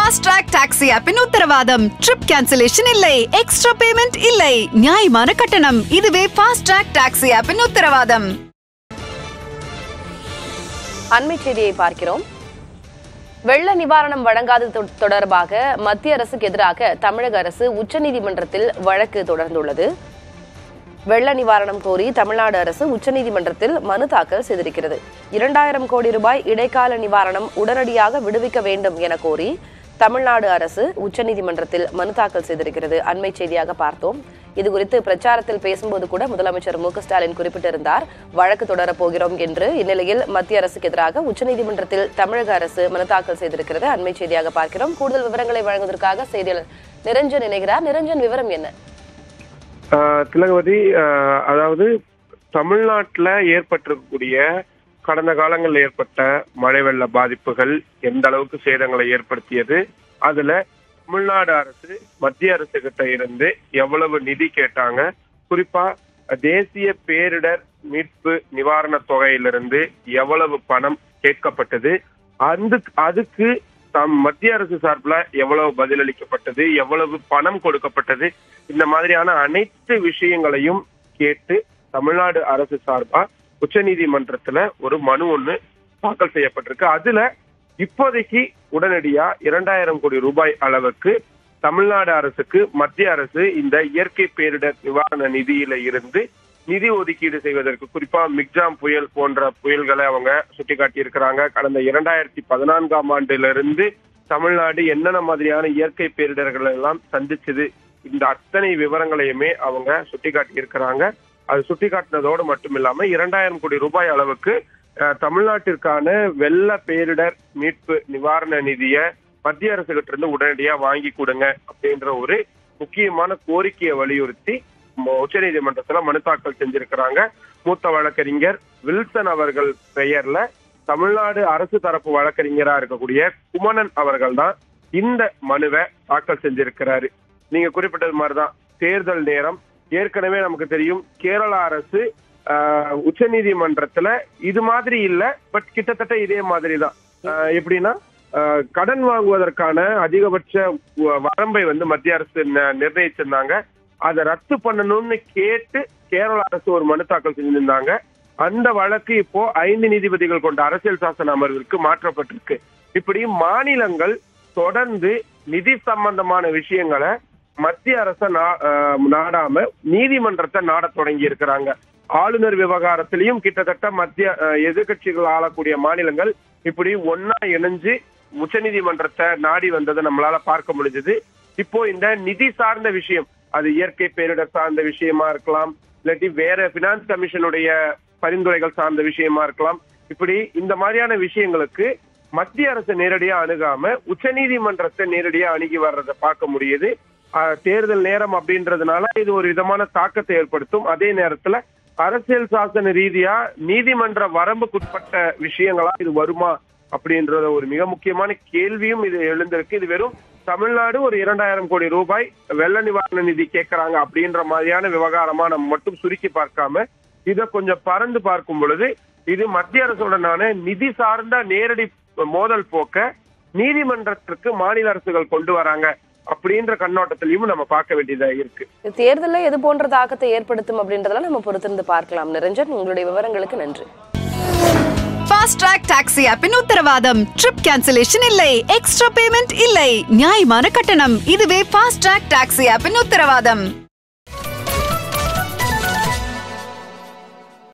fast track taxi ஆப்பின் உத்தரவாதம் trip cancellation இல்லை எக்ஸ்ட்ரா பேமெண்ட் இல்லை நியாயமான கட்டணம் இதுவே ஃபாஸ்ட் ட்ராக் டாக்ஸி ஆப்பின் உத்தரவாதம் அண்மை செய்தியை பார்க்கிறோம் வெள்ள நிவாரணம் வழங்காதது தொ- தொடர்பாக மத்திய அரசுக்கு எதிராக தமிழக அரசு உச்சநீதிமன்றத்தில் வழக்கு தொடர்ந்துள்ளது வெள்ள நிவாரணம் கோரி தமிழ்நாடு அரசு உச்சநீதிமன்றத்தில் மனு தாக்கல் செய்திருக்கிறது இரண்டாயிரம் கோடி ரூபாய் இடைக்கால நிவாரணம் உடனடியாக விடுவிக்க வேண்டும் என கோரி தமிழ்நாடு அரசு உச்சநீதிமன்றத்தில் மனு தாக்கல் செய்திருக்கிறது அண்மை செய்தியாக பார்த்தோம் இது குறித்து பிரச்சாரத்தில் பேசும்போது கூட முதலமைச்சர் மு க ஸ்டாலின் குறிப்பிட்டிருந்தார் வழக்கு தொடரப் போகிறோம் என்று இந்நிலையில் மத்திய அரசுக்கு எதிராக உச்சநீதிமன்றத்தில் தமிழக அரசு மனு தாக்கல் செய்திருக்கிறது அண்மை செய்தியாக பார்க்கிறோம் கூடுதல் விவரங்களை வழங்குவதற்காக செய்தியாளர் நிரஞ்சன் இணைகிறார் நிரஞ்சன் விவரம் என்ன ஆஹ் திலகவதி ஆஹ் அதாவது தமிழ்நாட்டுல ஏற்பட்டிருக்கக்கூடிய கடந்த காலங்களில் ஏற்பட்ட மழை வெள்ள பாதிப்புகள் எந்த அளவுக்கு சேதங்களை ஏற்படுத்தியது அதுல தமிழ்நாடு அரசு மத்திய அரசு கிட்ட இருந்து எவ்வளவு நிதி கேட்டாங்க குறிப்பா தேசிய பேரிடர் மீட்பு நிவாரண தொகையிலிருந்து எவ்வளவு பணம் கேட்கப்பட்டது அந்த அதுக்கு தம் மத்திய அரசு சார்பில் எவ்வளவு பதிலளிக்கப்பட்டது எவ்வளவு பணம் கொடுக்கப்பட்டது இந்த மாதிரியான அனைத்து விஷயங்களையும் கேட்டு தமிழ்நாடு அரசு சார்பா உச்சநீதிமன்றத்துல ஒரு மனு ஒண்ணு தாக்கல் செய்யப்பட்டிருக்கு அதுல இப்போதைக்கு உடனடியா இரண்டாயிரம் கோடி ரூபாய் அளவுக்கு தமிழ்நாடு அரசுக்கு மத்திய அரசு இந்த இயற்கை பேரிடர் நிவாரண நிதியில இருந்து நிதி ஒதுக்கீடு செய்வதற்கு குறிப்பா மிக்ஜாம் புயல் போன்ற புயல்களை அவங்க சுட்டிக்காட்டி இருக்கிறாங்க கடந்த இரண்டாயிரத்தி பதினான்காம் ஆண்டிலிருந்து தமிழ்நாடு என்னென்ன மாதிரியான இயற்கை பேரிடர்கள் எல்லாம் சந்திச்சது இந்த அத்தனை விவரங்களையுமே அவங்க சுட்டிக்காட்டி இருக்கிறாங்க அது சுட்டிக்காட்டினதோடு மட்டும் இல்லாம இரண்டாயிரம் கோடி ரூபாய் அளவுக்கு அஹ், தமிழ்நாட்டிற்கான வெள்ள பேரிடர் மீட்பு நிவாரண நிதியை மத்திய அரசு கிட்ட இருந்து உடனடியா வாங்கி கொடுங்க அப்படின்ற ஒரு முக்கியமான கோரிக்கையை வலியுறுத்தி ம- உச்சநீதிமன்றத்துல மனு தாக்கல் செஞ்சிருக்கிறாங்க மூத்த வழக்கறிஞர் வில்சன் அவர்கள் பெயர்ல தமிழ்நாடு அரசு தரப்பு வழக்கறிஞரா இருக்கக்கூடிய குமணன் அவர்கள் தான் இந்த மனுவை தாக்கல் செஞ்சிருக்கிறாரு நீங்க குறிப்பிட்டது மாதிரிதான் தேர்தல் நேரம் ஏற்கனவே நமக்கு தெரியும் கேரள அரசு உச்ச நீதிமன்றத்துல இது மாதிரி இல்ல பட் கிட்டத்தட்ட இதே மாதிரி தான் எப்படின்னா ஆஹ், கடன் வாங்குவதற்கான அதிகபட்ச வ- வரம்பை வந்து மத்திய அரசு ந- நிர்ணயிச்சிருந்தாங்க அதை ரத்து பண்ணணும்னு கேட்டு கேரள அரசு ஒரு மனு தாக்கல் செஞ்சிருந்தாங்க அந்த வழக்கு இப்போ ஐந்து நீதிபதிகள் கொண்ட அரசியல் சாசன அமர்விற்கு மாற்றப்பட்டிருக்கு இப்படி மாநிலங்கள் தொடர்ந்து நிதி சம்பந்தமான விஷயங்களை மத்திய அரச நா- ஆஹ் நாடாம நீதிமன்றத்தை நாடத் தொடங்கி இருக்கிறாங்க ஆளுநர் விவகாரத்திலையும் கிட்டத்தட்ட மத்திய ஆஹ் எதிர்க்கட்சிகள் ஆளக்கூடிய மாநிலங்கள் இப்படி ஒன்னா இணைஞ்சு உச்சநீதிமன்றத்தை நாடி வந்ததை நம்மளால பார்க்க முடிஞ்சது இப்போ இந்த நிதி சார்ந்த விஷயம் அது இயற்கை பேரிடர் சார்ந்த விஷயமா இருக்கலாம் இல்லாட்டி வேற பினான்ஸ் கமிஷனுடைய பரிந்துரைகள் சார்ந்த விஷயமா இருக்கலாம் இப்படி இந்த மாதிரியான விஷயங்களுக்கு மத்திய அரசு நேரடியா அணுகாம உச்சநீதிமன்றத்தை நேரடியா அணுகி வர்றதை பார்க்க முடியுது ஆஹ் தேர்தல் நேரம் அப்படின்றதுனால இது ஒரு விதமான தாக்கத்தை ஏற்படுத்தும் அதே நேரத்துல அரசியல் சாசன ரீதியா நீதிமன்ற வரம்புக்குட்பட்ட விஷயங்களா இது வருமா அப்படின்றத ஒரு மிக முக்கியமான கேள்வியும் இது எழுந்திருக்கு இது வெறும் தமிழ்நாடு ஒரு இரண்டாயிரம் கோடி ரூபாய் வெள்ள நிவாரண நிதி கேட்கறாங்க அப்படின்ற மாதிரியான விவகாரமா நம்ம மட்டும் சுருக்கி பார்க்காம இதை கொஞ்சம் பறந்து பார்க்கும் பொழுது இது மத்திய அரசுடனான நிதி சார்ந்த நேரடி மோதல் போக்க நீதிமன்றத்திற்கு மாநில அரசுகள் கொண்டு வராங்க அப்படின்ற கண்ணோட்டத்திலையும் நம்ம பார்க்க வேண்டியதா இருக்கு தேர்தலில் எது போன்ற தாக்கத்தை ஏற்படுத்தும் அப்படின்றதெல்லாம் நம்ம பொறுத்திருந்து பார்க்கலாம் நிரஞ்சன் உங்களுடைய விவரங்களுக்கு நன்றி ஃபாஸ்ட் ட்ராக் டாக்ஸி ஆப்பின் உத்தரவாதம் ட்ரிப் கேன்சலேஷன் இல்லை எக்ஸ்ட்ரா பேமெண்ட் இல்லை நியாயமான கட்டணம் இதுவே ஃபாஸ்ட் ட்ராக் டாக்ஸி ஆப்பின் உத்தரவாதம்